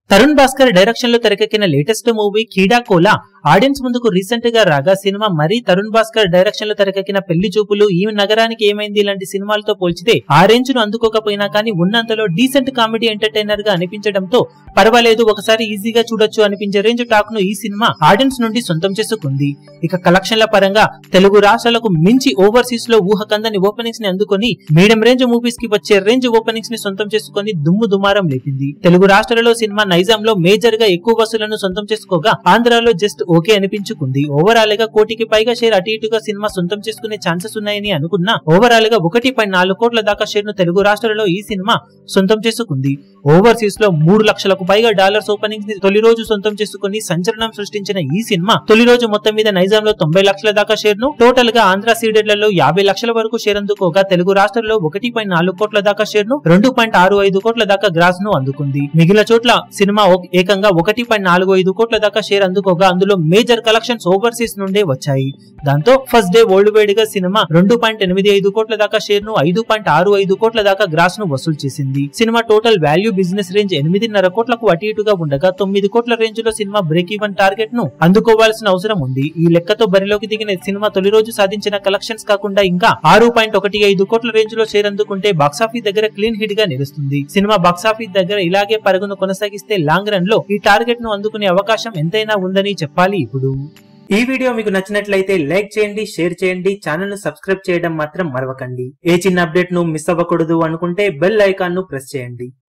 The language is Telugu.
తరుణ్ భాస్కర్ డైరెక్షన్ లో తెరకెక్కిన latest movie Keedaa Cola audience ముందుకు రీసెంట్ గా రాగా సినిమా మరి తరుణ్ భాస్కర్ డైరెక్షన్ లో తెరకెక్కిన పెళ్లి చూపులు ఈ నగరానికి ఏమైంది ఇలాంటి సినిమాలతో పోల్చితే ఆ రేంజ్ ను అందుకోకపోయినా కానీ ఉన్నంతలో డీసెంట్ కామెడీ ఎంటర్టైనర్ గా అనిపించడంతో పర్వాలేదు ఒకసారి ఈజీగా చూడొచ్చు అనిపించే రేంజ్ టాక్ ను ఈ సినిమా ఆడియన్స్ నుండి సొంతం చేసుకుంది ఇక కలెక్షన్ల పరంగా తెలుగు రాష్ట్రాలకు మించి ఓవర్సీస్ లో ఊహకందని ఓపెనింగ్స్ ని అందుకొని మీడియం రేంజ్ మూవీస్ కి వచ్చే రేంజ్ ఓపెనింగ్స్ ని సొంతం చేసుకొని దుమ్ము దుమారం లేపింది తెలుగు రాష్ట్రాలలో సినిమా నైజాం లో మేజర్ గా ఎక్కువ వసూలను సొంతం చేసుకోగా ఆంధ్రాలో జస్ట్ ఓకే అనిపించుకుంది ఓవరాల్ గా కోటికి పైగా షేర్ అటు ఇటుగా సినిమా సొంతం చేసుకునే ఛాన్సెస్ ఉన్నాయని అనుకున్నా ఓవరాల్ గా ఒకటి పాయింట్ నాలుగు కోట్ల దాకా షేర్ ను తెలుగు రాష్ట్రాలలో ఈ సినిమా సొంతం చేసుకుంది ఓవర్సీస్ లో మూడు లక్షలకు పైగా డాలర్స్ ఓపెనింగ్స్ ని తొలి రోజు సొంతం చేసుకుని సంచలనం సృష్టించిన ఈ సినిమా తొలి రోజు మొత్తం మీద నైజాంలో తొంభై లక్షల దాకా షేర్ ను టోటల్ గా ఆంధ్ర సీడెడ్లలో యాభై లక్షల వరకు షేర్ అందుకోగా తెలుగు రాష్ట్రాల్లో ఒకటి పాయింట్ నాలుగు కోట్ల దాకా షేర్ ను రెండు పాయింట్ ఆరు ఐదు కోట్ల దాకా గ్రాస్ ను అందుకుంది మిగిలిన చోట్ల సినిమా ఒక- ఏకంగా ఒకటి పాయింట్ నాలుగు ఐదు కోట్ల దాకా షేర్ అందుకోగా అందులో మేజర్ కలెక్షన్స్ ఓవర్సీస్ నుండే వచ్చాయి దాంతో ఫస్ట్ డే వరల్డ్ వైడ్ గా సినిమా రెండు పాయింట్ ఎనిమిది ఐదు కోట్ల దాకా షేర్ ను ఐదు పాయింట్ ఆరు ఐదు కోట్ల దాకా గ్రాస్ ను వసూలు చేసింది cinema total value business range ఎనిమిదిన్నర కోట్లకు అటు ఇటుగా ఉండగా తొమ్మిది కోట్ల రేంజ్ లో సినిమా బ్రేక్ ఈవెన్ టార్గెట్ ను అందుకోవాల్సిన అవసరం ఉంది ఈ లెక్కతో బరిలోకి దిగిన సినిమా తొలి రోజు సాధించిన కలెక్షన్స్ కాకుండా ఇంకా ఆరు పాయింట్ ఒకటి ఐదు కోట్ల రేంజ్ లో షేర్ అందుకుంటే బాక్సాఫీస్ దగ్గర క్లీన్ హిట్ గా నిలుస్తుంది సినిమా బాక్సాఫీస్ దగ్గర ఇలాగే పరుగును కొనసాగిస్తే లాంగ్ రన్ లో ఈ టార్గెట్ ను అందుకునే అవకాశం ఎంతైనా ఉందని చెప్పాలి ఇప్పుడు ఈ వీడియో మీకు నచ్చినట్లయితే లైక్ చేయండి షేర్ చేయండి ఛానల్ ను సబ్స్క్రైబ్ చేయడం మాత్రం మరవకండి ఏ చిన్న అప్డేట్ ను మిస్ అవ్వకూడదు అనుకుంటే బెల్ ఐకాన్ ను ప్రెస్ చేయండి